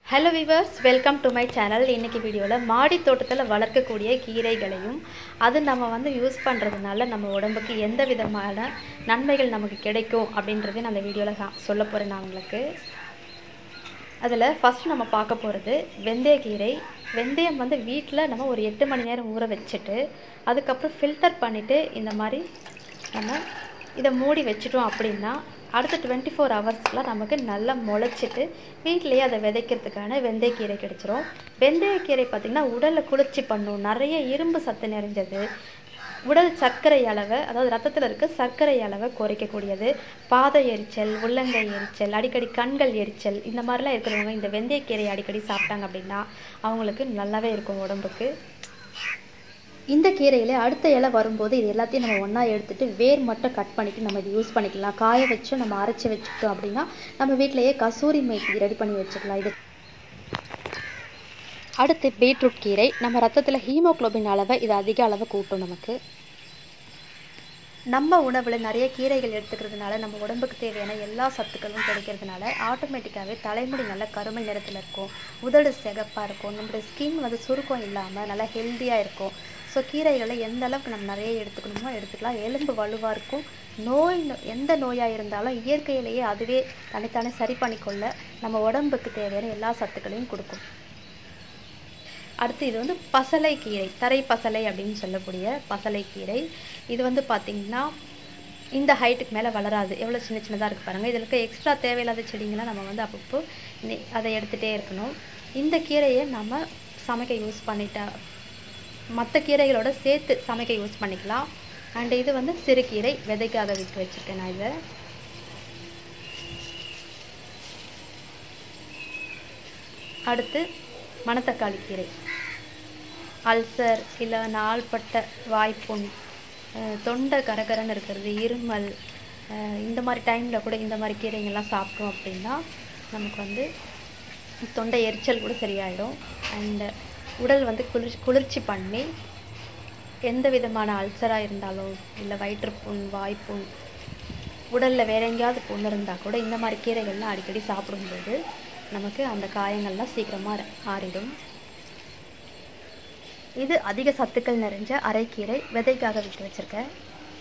hello viewers welcome to my channel இன்றைக்கி வீடியோவில் மாடி தோட்டத்தில் வளர்க்கக்கூடிய கீரைகளையும் அது நம்ம வந்து யூஸ் பண்ணுறதுனால நம்ம உடம்புக்கு எந்த விதமான நன்மைகள் நமக்கு கிடைக்கும் அப்படின்றதையும் நான் அந்த வீடியோவில் சொல்ல போகிறேன் நான் உங்களுக்கு அதில் ஃபஸ்ட் நம்ம பார்க்க போகிறது வெந்தயக்கீரை வெந்தயம் வந்து வீட்டில் நம்ம ஒரு எட்டு மணி நேரம் ஊற வச்சுட்டு அதுக்கப்புறம் ஃபில்டர் பண்ணிவிட்டு இந்த மாதிரி நம்ம இதை மூடி வச்சிட்டோம் அப்படின்னா அடுத்த டுவெண்ட்டி ஃபோர் ஹவர்ஸ்க்குலாம் நமக்கு நல்லா முளைச்சிட்டு வீட்டிலேயே அதை விதைக்கிறதுக்கான வெந்தயக்கீரை கிடைச்சிரும் வெந்தயக்கீரை பார்த்திங்கன்னா உடலை குளிர்ச்சி பண்ணும் நிறைய இரும்பு சத்து நிறைஞ்சது உடல் சர்க்கரை அளவை அதாவது ரத்தத்தில் இருக்க சர்க்கரை அளவை குறைக்கக்கூடியது பாத எரிச்சல் உள்ளங்கை எரிச்சல் அடிக்கடி கண்கள் எரிச்சல் இந்த மாதிரிலாம் இருக்கிறவங்க இந்த வெந்தயக்கீரை அடிக்கடி சாப்பிட்டாங்க அப்படின்னா அவங்களுக்கு நல்லாவே இருக்கும் உடம்புக்கு இந்த கீரையில் அடுத்த இலை வரும்போது இது எல்லாத்தையும் நம்ம ஒன்றா எடுத்துகிட்டு வேர் மட்டும் கட் பண்ணிவிட்டு நம்ம இது யூஸ் பண்ணிக்கலாம் காய வச்சு நம்ம அரைச்சி வச்சுக்கிட்டோம் அப்படின்னா நம்ம வீட்டிலையே கசூரி மேத்தி ரெடி பண்ணி வச்சுக்கலாம் இது அடுத்து பீட்ரூட் கீரை நம்ம ரத்தத்தில் ஹீமோக்ளோபின் அளவை இது அதிக அளவு கூட்டும் நமக்கு நம்ம உணவில் நிறைய கீரைகள் எடுத்துக்கிறதுனால நம்ம உடம்புக்கு தேவையான எல்லா சத்துக்களும் கிடைக்கிறதுனால ஆட்டோமேட்டிக்காகவே தலைமுடி நல்ல கருமை நிறத்தில் இருக்கும் உதடு சிகப்பாக இருக்கும் நம்மளுடைய ஸ்கின் வந்து சுருக்கம் இல்லாமல் நல்லா ஹெல்த்தியாக இருக்கும் ஸோ கீரைகளை எந்த அளவுக்கு நம்ம நிறைய எடுத்துக்கணுமோ எடுத்துக்கலாம் எலும்பு வலுவாக இருக்கும் நோய் எந்த நோயாக இருந்தாலும் இயற்கையிலேயே அதுவே தனித்தானே சரி பண்ணிக்கொள்ள நம்ம உடம்புக்கு தேவையான எல்லா சத்துக்களையும் கொடுக்கும் அடுத்து இது வந்து பசலை கீரை தரை பசலை அப்படின்னு சொல்லக்கூடிய பசலை கீரை இது வந்து பார்த்திங்கன்னா இந்த ஹைட்டுக்கு மேலே வளராது எவ்வளோ சின்ன சின்னதாக இருக்குது பாருங்கள் இதில் இருக்க எக்ஸ்ட்ரா தேவையில்லாத செடிங்களாம் நம்ம வந்து அப்பப்போ அதை எடுத்துகிட்டே இருக்கணும் இந்த கீரையை நம்ம சமைக்க யூஸ் பண்ணிட்டா மற்ற கீரைகளோட சேர்த்து சமைக்க யூஸ் பண்ணிக்கலாம் அண்ட் இது வந்து சிறுகீரை விதைக்காக விட்டு வச்சுருக்கேன் நான் இதை அடுத்து மணத்தக்காளி கீரை அல்சர் இல்லை நாள்பட்ட வாய்ப்புண் தொண்டை கரகரன்னு இருக்கிறது இருமல் இந்த மாதிரி டைமில் கூட இந்த மாதிரி கீரைங்கள்லாம் சாப்பிட்டோம் அப்படின்னா நமக்கு வந்து தொண்டை எரிச்சல் கூட சரியாயிடும் அண்டு உடல் வந்து குளிர் குளிர்ச்சி பண்ணி எந்த விதமான அல்சராக இருந்தாலும் இல்லை வயிற்றுப்புண் வாய்ப்புண் உடலில் வேற எங்கேயாவது புண் இருந்தால் கூட இந்த மாதிரி கீரைகள்லாம் அடிக்கடி சாப்பிடும்போது நமக்கு அந்த காயங்கள்லாம் சீக்கிரமாக ஆறிடும் இது அதிக சத்துக்கள் நிறைஞ்ச அரைக்கீரை விதைக்காக விட்டு வச்சுருக்கேன்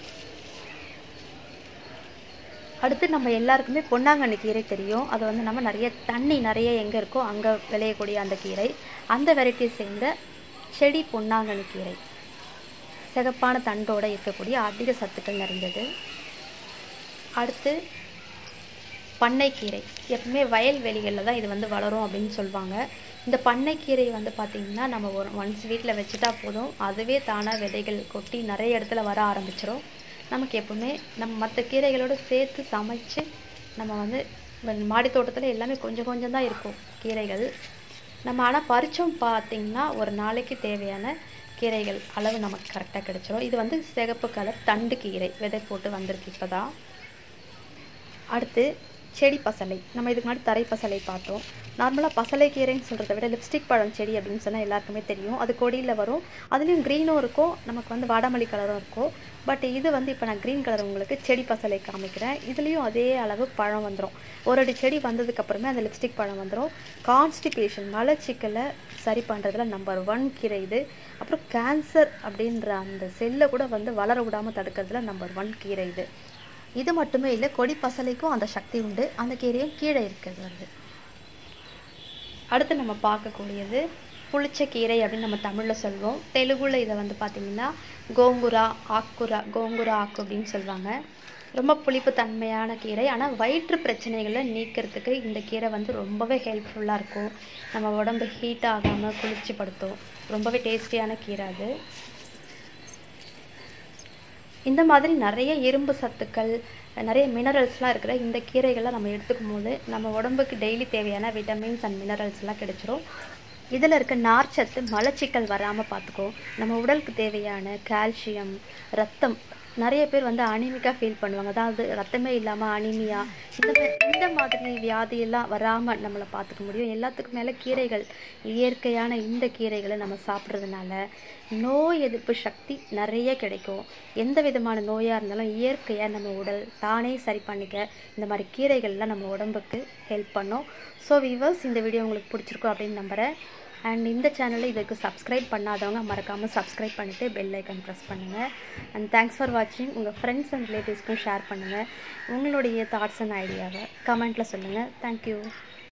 அடுத்து நம்ம எல்லாருக்குமே பொன்னாங்கண்ணி கீரை தெரியும் அது வந்து நம்ம நிறைய தண்ணி நிறைய எங்கே இருக்கோ அங்கே விளையக்கூடிய அந்த கீரை அந்த வெரைட்டியை சேர்ந்த செடி பொன்னாங்கண்ணி கீரை சிகப்பான தண்டோடு இருக்கக்கூடிய அதிக சத்துக்கள் நிறைஞ்சது அடுத்து பண்ணைக்கீரை எப்பவுமே வயல்வெளிகளில் தான் இது வந்து வளரும் அப்படின்னு சொல்லுவாங்க இந்த பண்ணைக்கீரை வந்து பார்த்திங்கன்னா நம்ம ஒரு ஒன்ஸ் வீட்டில் வச்சுட்டா போதும் அதுவே தானாக விதைகள் கொட்டி நிறைய இடத்துல வர ஆரம்பிச்சிடும் நமக்கு எப்பவுமே நம்ம மற்ற கீரைகளோடு சேர்த்து சமைச்சு நம்ம வந்து மாடி தோட்டத்தில் எல்லாமே கொஞ்சம் கொஞ்சம் தான் இருக்கும் கீரைகள் நம்ம ஆனால் பறிச்சோம் பார்த்திங்கன்னா ஒரு நாளைக்கு தேவையான கீரைகள் அளவு நமக்கு கரெக்டாக கிடைச்சிரும் இது வந்து சிகப்பு கலர் தண்டு கீரை விதை போட்டு வந்திருக்கு இப்போ தான் அடுத்து செடி பசலை நம்ம இதுக்கு முன்னாடி தரை பசலை பார்த்தோம் நார்மலாக பசலை கீரைன்னு சொல்கிறத விட லிப்ஸ்டிக் பழம் செடி அப்படின்னு சொன்னால் எல்லாருக்குமே தெரியும் அது கொடியில் வரும் அதுலேயும் க்ரீனும் இருக்கும் நமக்கு வந்து வாடாமல்லி கலரும் இருக்கும் பட் இது வந்து இப்போ நான் க்ரீன் கலர் உங்களுக்கு செடி பசலை காமிக்கிறேன் இதுலேயும் அதே அளவு பழம் வந்துடும் ஒரு அடி செடி வந்ததுக்கப்புறமே அந்த லிப்ஸ்டிக் பழம் வந்துடும் கான்ஸ்டிபேஷன் மலச்சிக்கலை சரி பண்ணுறதுல நம்பர் ஒன் கீரை இது அப்புறம் கேன்சர் அப்படின்ற அந்த செல்லை கூட வந்து வளர விடாமல் தடுக்கிறதுல நம்பர் ஒன் கீரை இது இது மட்டுமே இல்லை கொடி பசலைக்கும் அந்த சக்தி உண்டு அந்த கீரையும் கீழே இருக்கிறது வந்து அடுத்து நம்ம பார்க்கக்கூடியது புளிச்ச கீரை அப்படின்னு நம்ம தமிழில் சொல்லுவோம் தெலுங்குல இதை வந்து பார்த்திங்கன்னா கோங்குரா ஆக்குரா கோங்குரா ஆக்கு அப்படின்னு சொல்லுவாங்க ரொம்ப புளிப்பு தன்மையான கீரை ஆனால் வயிற்று பிரச்சனைகளை நீக்கிறதுக்கு இந்த கீரை வந்து ரொம்பவே ஹெல்ப்ஃபுல்லாக இருக்கும் நம்ம உடம்பு ஹீட் ஆகாமல் குளிர்ச்சிப்படுத்தும் ரொம்பவே டேஸ்டியான கீரை அது இந்த மாதிரி நிறைய இரும்பு சத்துக்கள் நிறைய மினரல்ஸ்லாம் இருக்கிற இந்த கீரைகளை நம்ம எடுத்துக்கும் போது நம்ம உடம்புக்கு டெய்லி தேவையான விட்டமின்ஸ் அண்ட் மினரல்ஸ்லாம் கிடைச்சிரும் இதில் இருக்க நார்ச்சத்து மலச்சிக்கல் வராமல் பார்த்துக்கும் நம்ம உடலுக்கு தேவையான கால்சியம் ரத்தம் நிறைய பேர் வந்து அனிமிக்காக ஃபீல் பண்ணுவாங்க அதாவது ரத்தமே இல்லாமல் அனிமியா இந்த மா- இந்த மாதிரி வியாதியெல்லாம் வராமல் நம்மளை பார்த்துக்க முடியும் எல்லாத்துக்கும் மேலே கீரைகள் இயற்கையான இந்த கீரைகளை நம்ம சாப்பிட்றதுனால நோய் எதிர்ப்பு சக்தி நிறைய கிடைக்கும் எந்த விதமான நோயாக இருந்தாலும் இயற்கையாக நம்ம உடல் தானே சரி பண்ணிக்க இந்த மாதிரி கீரைகள்லாம் நம்ம உடம்புக்கு ஹெல்ப் பண்ணும் ஸோ விவர்ஸ் இந்த வீடியோ உங்களுக்கு பிடிச்சிருக்கும் அப்படின்னு நம்புகிறேன் அண்ட் இந்த சேனலை இதுக்கு சப்ஸ்கிரைப் பண்ணாதவங்க மறக்காமல் சப்ஸ்கிரைப் பண்ணிவிட்டு பெல் ஐக்கன் ப்ரெஸ் பண்ணுங்கள் அண்ட் தேங்க்ஸ் ஃபார் வாட்சிங் உங்கள் ஃப்ரெண்ட்ஸ் அண்ட் ரிலேட்டிவ்ஸ்க்கும் ஷேர் பண்ணுங்கள் உங்களுடைய தாட்ஸ் அண்ட் ஐடியாவை கமெண்ட்டில் சொல்லுங்கள் தேங்க்யூ